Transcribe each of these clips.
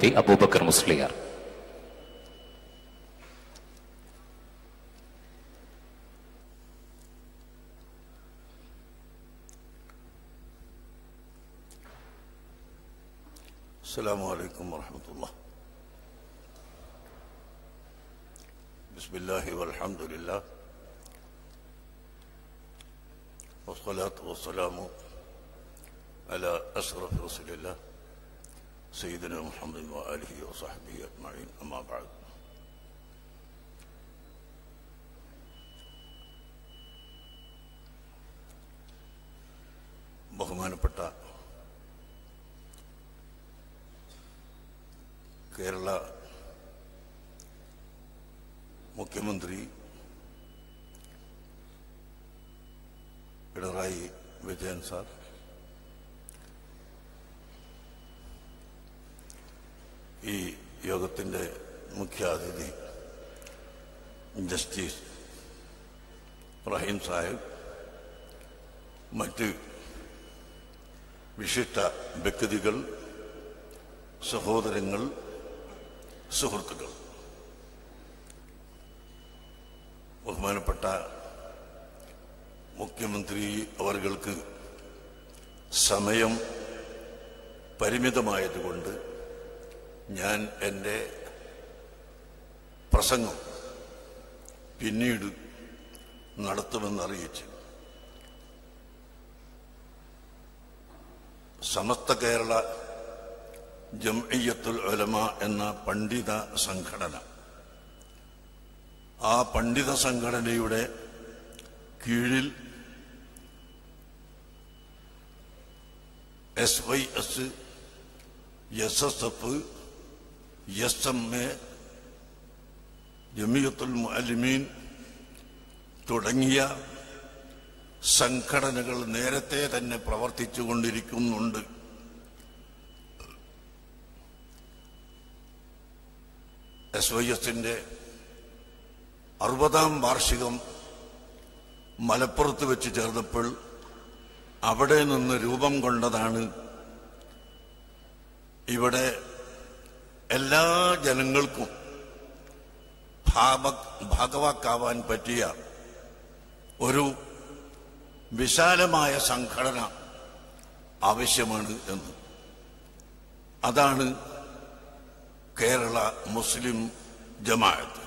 T Abubakar Musliyar السلام عليكم ورحمة الله بسم الله والحمد لله والصلاة والسلام على أشرف رسول الله سيدنا محمد وآله وصحبه أجمعين أما بعد ബഹുമാനപ്പെട്ട കേരള മുഖ്യമന്ത്രി Pinarayi Vijayan sir ഈ യോഗത്തിന്റെ മുഖ്യാതിഥി ജസ്റ്റിസ് റഹീം സാഹിബ് മറ്റ് വിശിഷ്ട വ്യക്തികൾ സഹോദരങ്ങൾ സുഹൃത്തുക്കൾ ബഹുമാനപ്പെട്ട മുഖ്യമന്ത്രി അവർക്ക് സമയം പരിമിതമായതുകൊണ്ട് ഞാൻ എൻ്റെ പ്രസംഗം പിന്നീട് നടത്തുമെന്നറിയിച്ചു സമസ്ത കേരള ജംഇയ്യത്തുൽ ഉലമ എന്ന പണ്ഡിത സംഘടന ആ പണ്ഡിത സംഘടനയുടെ കീഴിൽ S Y S S S F S M A Jamiyyathul Muallimeen തുടങ്ങിയ സംഘടനകൾ നേരത്തെ തന്നെ പ്രവർത്തിച്ചുകൊണ്ടിരിക്കുന്നുണ്ട് എസ് വൈ എസിന്റെ അറുപതാം വാർഷികം മലപ്പുറത്ത് വെച്ച് ചേർന്നപ്പോൾ അവിടെ നിന്ന് രൂപം കൊണ്ടതാണ് ഇവിടെ എല്ലാ ജനങ്ങൾക്കും ഭാവ- ഭാഗവാക്കാവാൻ പറ്റിയ ഒരു വിശാലമായ സംഘടന ആവശ്യമാണ് എന്ന് അതാണ് കേരള മുസ്ലിം ജമാഅത്ത്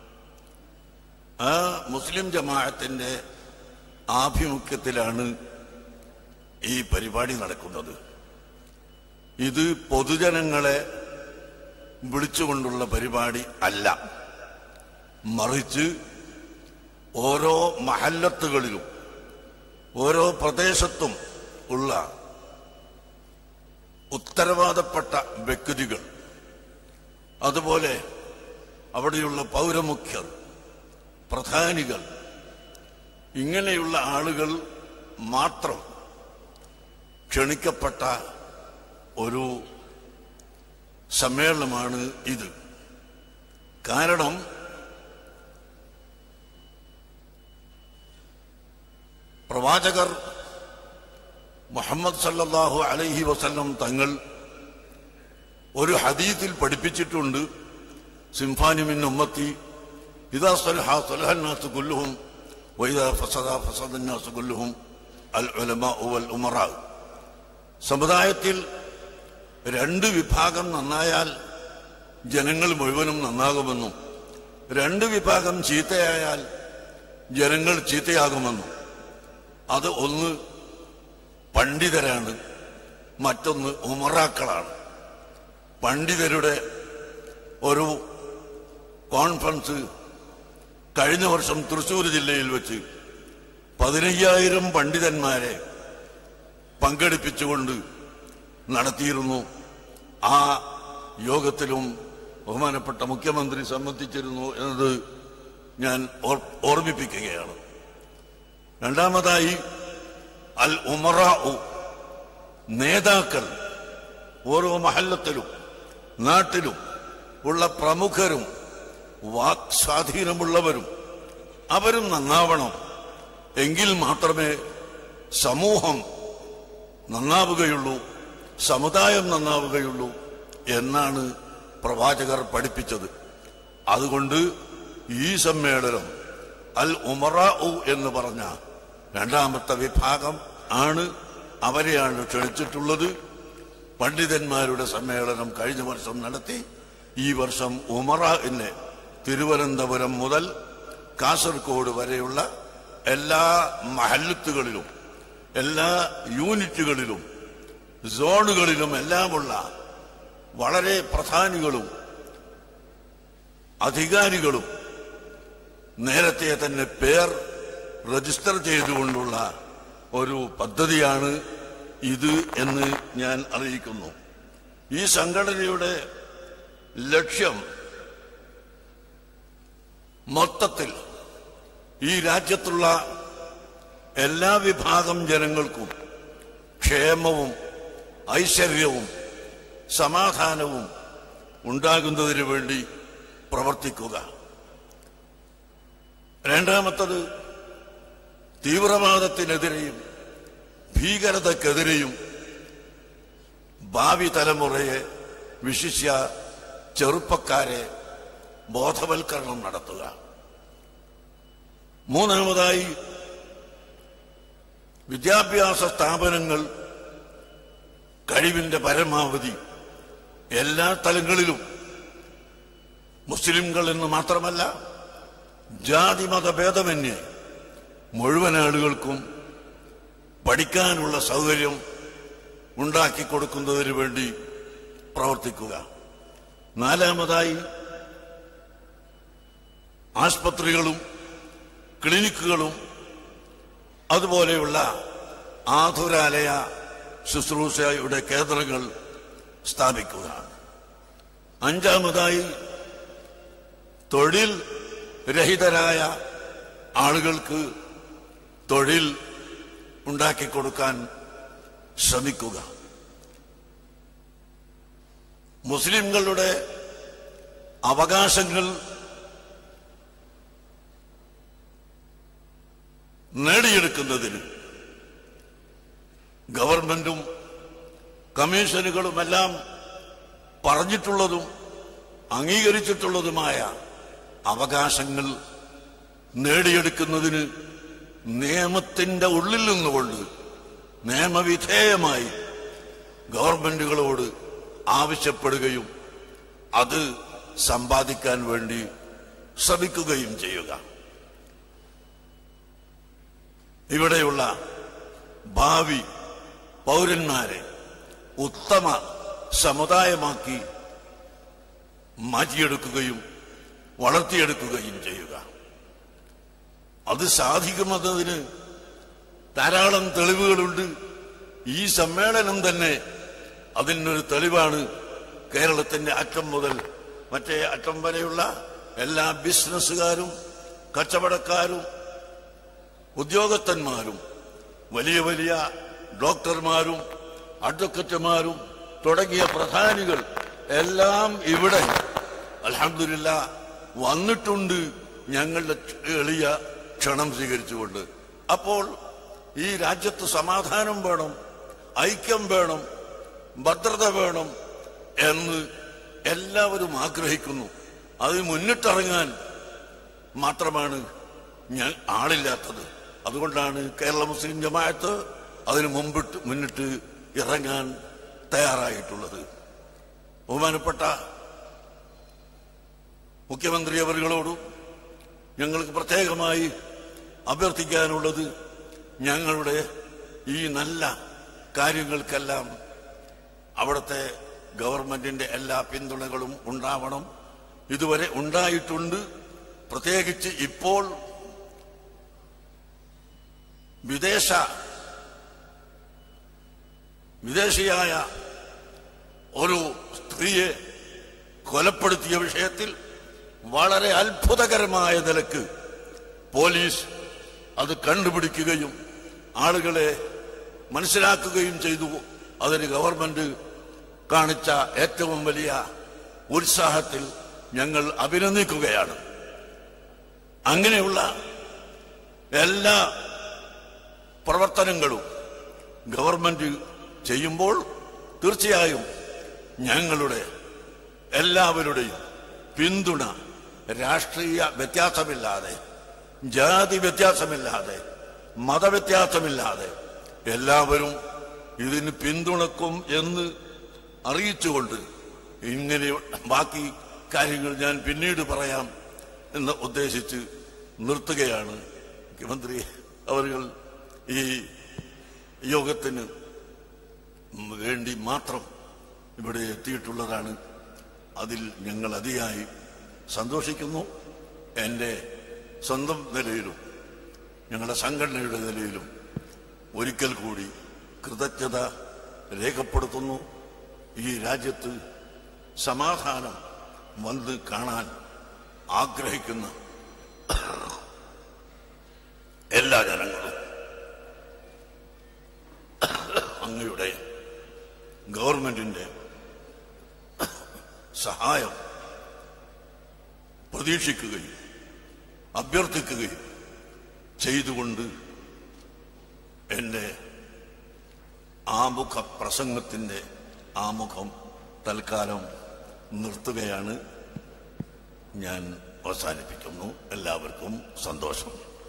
ആ മുസ്ലിം ജമാഅത്തിന്റെ ആഭിമുഖ്യത്തിലാണ് ഈ പരിപാടി നടക്കുന്നത് ഇത് പൊതുജനങ്ങളെ വിളിച്ചുകൊണ്ടുള്ള പരിപാടി അല്ല മറിച്ച് ഓരോ മഹല്ലത്തുകളിലും ഓരോ പ്രദേശത്തും ഉള്ള ഉത്തരവാദപ്പെട്ട വ്യക്തികൾ അതുപോലെ അവിടെയുള്ള പൗരമുഖ്യർ പ്രധാനികൾ ഇങ്ങനെയുള്ള ആളുകൾ മാത്രം ക്ഷണിക്കപ്പെട്ട ഒരു സമ്മേളനമാണ് ഇത് കാരണം പ്രവാചകർ മുഹമ്മദ് സല്ലല്ലാഹു അലൈഹി വസല്ലം തങ്ങൾ ഒരു ഹദീത്തിൽ പഠിപ്പിച്ചിട്ടുണ്ട് സിംഫാനിമിൻ ഉമ്മത്തി ഇതാ സലഹ സലഹന്നാസ് കുല്ലുഹും വൈദാ ഫസദ ഫസദന്നാസ് കുല്ലുഹും അൽ ഉലമാ വൽ ഉമറാ സമുദായത്തിൽ രണ്ട് വിഭാഗം നന്നായാൽ ജനങ്ങൾ മുഴുവനും നന്നാകുമെന്നും രണ്ട് വിഭാഗം ചീത്തയായാൽ ജനങ്ങൾ ചീത്തയാകുമെന്നും അത് ഒന്ന് പണ്ഡിതരാണ് മറ്റൊന്ന് ഉമറാക്കളാണ് പണ്ഡിതരുടെ ഒരു കോൺഫറൻസ് കഴിഞ്ഞ വർഷം തൃശൂർ ജില്ലയിൽ വെച്ച് പതിനയ്യായിരം പണ്ഡിതന്മാരെ പങ്കെടുപ്പിച്ചുകൊണ്ട് നടത്തിയിരുന്നു ആ യോഗത്തിലും ബഹുമാനപ്പെട്ട മുഖ്യമന്ത്രി സംബന്ധിച്ചിരുന്നു എന്നത് ഞാൻ ഓർ- ഓർമ്മിപ്പിക്കുകയാണ് രണ്ടാമതായി അൽ ഉമറാഉ നേതാക്കൾ ഓരോ മഹല്ലത്തിലും നാട്ടിലും ഉള്ള പ്രമുഖരും വാക് സ്വാധീനമുള്ളവരും അവരും നന്നാവണം എങ്കിൽ മാത്രമേ സമൂഹം നന്നാവുകയുള്ളൂ സമുദായം നന്നാവുകയുള്ളൂ എന്നാണ് പ്രവാചകർ പഠിപ്പിച്ചത് അതുകൊണ്ട് ഈ സമ്മേളനം അൽ ഉമറാഉ എന്ന് പറഞ്ഞ രണ്ടാമത്തെ വിഭാഗം ആണ് അവരെയാണ് ക്ഷണിച്ചിട്ടുള്ളത് പണ്ഡിതന്മാരുടെ സമ്മേളനം കഴിഞ്ഞ വർഷം നടത്തി ഈ വർഷം ഉമറാഇനെ തിരുവനന്തപുരം മുതൽ കാസർഗോഡ് വരെയുള്ള എല്ലാ മഹല്ലത്തുകളിലും എല്ലാ യൂണിറ്റുകളിലും സോണുകളിലും എല്ലാമുള്ള വളരെ പ്രധാനികളും അധികാരികളും നേരത്തെ തന്നെ പേർ രജിസ്റ്റർ ചെയ്തുകൊണ്ടുള്ള ഒരു പദ്ധതിയാണ് ഇത് എന്ന് ഞാൻ അറിയിക്കുന്നു ഈ സംഘടനയുടെ ലക്ഷ്യം മൊത്തത്തിൽ ഈ രാജ്യത്തുള്ള എല്ലാ വിഭാഗം ജനങ്ങൾക്കും ക്ഷേമവും ഐശ്വര്യവും സമാധാനവും ഉണ്ടാകുന്നതിന് വേണ്ടി പ്രവർത്തിക്കുക രണ്ടാമത്തത് തീവ്രവാദത്തിനെതിരെയും ഭീകരതക്കെതിരെയും ഭാവി തലമുറയെ വിശിഷ്യ ചെറുപ്പക്കാരെ ബോധവൽക്കരണം നടത്തുക മൂന്നാമതായി വിദ്യാഭ്യാസ സ്ഥാപനങ്ങൾ കഴിവിന്റെ പരമാവധി എല്ലാ തലങ്ങളിലും മുസ്ലിംകൾ എന്ന് മാത്രമല്ല ജാതിമത ഭേദമന്യേ മുഴുവൻ ആളുകൾക്കും പഠിക്കാനുള്ള സൗകര്യം ഉണ്ടാക്കി കൊടുക്കുന്നതിന് വേണ്ടി പ്രവർത്തിക്കുക നാലാമതായി ആസ്പത്രികളും ക്ലിനിക്കുകളും അതുപോലെയുള്ള ആതുരാലയ ശുശ്രൂഷയുടെ കേന്ദ്രങ്ങൾ സ്ഥാപിക്കുക അഞ്ചാമതായി തൊഴിൽ രഹിതരായ ആളുകൾക്ക് തൊഴിൽ ഉണ്ടാക്കിക്കൊടുക്കാൻ ശ്രമിക്കുക മുസ്ലിംകളുടെ അവകാശങ്ങൾ നേടിയെടുക്കുന്നതിന് ഗവൺമെന്റും കമ്മീഷനുകളുമെല്ലാം പറഞ്ഞിട്ടുള്ളതും അംഗീകരിച്ചിട്ടുള്ളതുമായ അവകാശങ്ങൾ നേടിയെടുക്കുന്നതിന് നിയമത്തിന്റെ ഉള്ളിൽ നിന്നുകൊണ്ട് നിയമവിധേയമായി ഗവൺമെന്റുകളോട് ആവശ്യപ്പെടുകയും അത് സമ്പാദിക്കാൻ വേണ്ടി ശ്രമിക്കുകയും ചെയ്യുക ഇവിടെയുള്ള ഭാവി പൗരന്മാരെ ഉത്തമ സമുദായമാക്കി മാറ്റിയെടുക്കുകയും വളർത്തിയെടുക്കുകയും ചെയ്യുക അത് സാധിക്കുന്നതിന് ധാരാളം തെളിവുകളുണ്ട് ഈ സമ്മേളനം തന്നെ അതിനൊരു തെളിവാണ് കേരളത്തിന്റെ അറ്റം മുതൽ മറ്റേ അറ്റം വരെയുള്ള എല്ലാ ബിസിനസ്സുകാരും കച്ചവടക്കാരും ഉദ്യോഗസ്ഥന്മാരും വലിയ വലിയ ഡോക്ടർമാരും അഡ്വക്കറ്റുമാരും തുടങ്ങിയ പ്രധാനികൾ എല്ലാം ഇവിടെ അലഹമില്ല വന്നിട്ടുണ്ട് ഞങ്ങളുടെ എളിയ ക്ഷണം സ്വീകരിച്ചുകൊണ്ട് അപ്പോൾ ഈ രാജ്യത്ത് സമാധാനം വേണം ഐക്യം വേണം ഭദ്രത വേണം എന്ന് എല്ലാവരും ആഗ്രഹിക്കുന്നു അത് മുന്നിട്ടിറങ്ങാൻ മാത്രമാണ് ഞാൻ ആളില്ലാത്തത് അതുകൊണ്ടാണ് കേരള മുസ്ലിം ജമാഅത്ത് അതിന് മുമ്പിട്ട് മുന്നിട്ട് ഇറങ്ങാൻ തയ്യാറായിട്ടുള്ളത് ബഹുമാനപ്പെട്ട മുഖ്യമന്ത്രി അവരുകളോടും ഞങ്ങൾക്ക് പ്രത്യേകമായി അഭ്യർത്ഥിക്കാനുള്ളത് ഞങ്ങളുടെ ഈ നല്ല കാര്യങ്ങൾക്കെല്ലാം അവിടുത്തെ ഗവൺമെന്റിന്റെ എല്ലാ പിന്തുണകളും ഉണ്ടാവണം ഇതുവരെ ഉണ്ടായിട്ടുണ്ട് പ്രത്യേകിച്ച് ഇപ്പോൾ വിദേശ വിദേശിയായ ഒരു സ്ത്രീയെ കൊലപ്പെടുത്തിയ വിഷയത്തിൽ വളരെ അത്ഭുതകരമായ നിലക്ക് പോലീസ് അത് കണ്ടുപിടിക്കുകയും ആളുകളെ മനസ്സിലാക്കുകയും ചെയ്തു അതിന് ഗവൺമെന്റ് കാണിച്ച ഏറ്റവും വലിയ ഉത്സാഹത്തിൽ ഞങ്ങൾ അഭിനന്ദിക്കുകയാണ് അങ്ങനെയുള്ള എല്ലാ പ്രവർത്തനങ്ങളും ഗവൺമെന്റ് ചെയ്യുമ്പോൾ തീർച്ചയായും ഞങ്ങളുടെ എല്ലാവരുടെയും പിന്തുണ രാഷ്ട്രീയ വ്യത്യാസമില്ലാതെ ജാതി വ്യത്യാസമില്ലാതെ മതവ്യത്യാസമില്ലാതെ എല്ലാവരും ഇതിന് പിന്തുണക്കും എന്ന് അറിയിച്ചുകൊണ്ട് ഇങ്ങനെ ബാക്കി കാര്യങ്ങൾ ഞാൻ പിന്നീട് പറയാം എന്ന് ഉദ്ദേശിച്ച് നിർത്തുകയാണ് മുഖ്യമന്ത്രി അവർ ഈ യോഗത്തിന് വേണ്ടി മാത്രം ഇവിടെ എത്തിയിട്ടുള്ളതാണ് അതിൽ ഞങ്ങൾ അതിയായി സന്തോഷിക്കുന്നു എൻ്റെ സ്വന്തം നിലയിലും ഞങ്ങളുടെ സംഘടനയുടെ നിലയിലും ഒരിക്കൽ കൂടി കൃതജ്ഞത രേഖപ്പെടുത്തുന്നു ഈ രാജ്യത്ത് സമാധാനം വന്ന് കാണാൻ ആഗ്രഹിക്കുന്ന എല്ലാ ജനങ്ങളും അങ്ങയുടെ ഗവൺമെന്റിന്റെ സഹായം പ്രതീക്ഷിക്കുകയും അഭ്യർത്ഥിക്കുകയും ചെയ്തുകൊണ്ട് എൻ്റെ ആമുഖ പ്രസംഗത്തിൻ്റെ ആമുഖം തൽക്കാലം നിർത്തുകയാണ് ഞാൻ അവസാനിപ്പിക്കുന്നു എല്ലാവർക്കും സന്തോഷം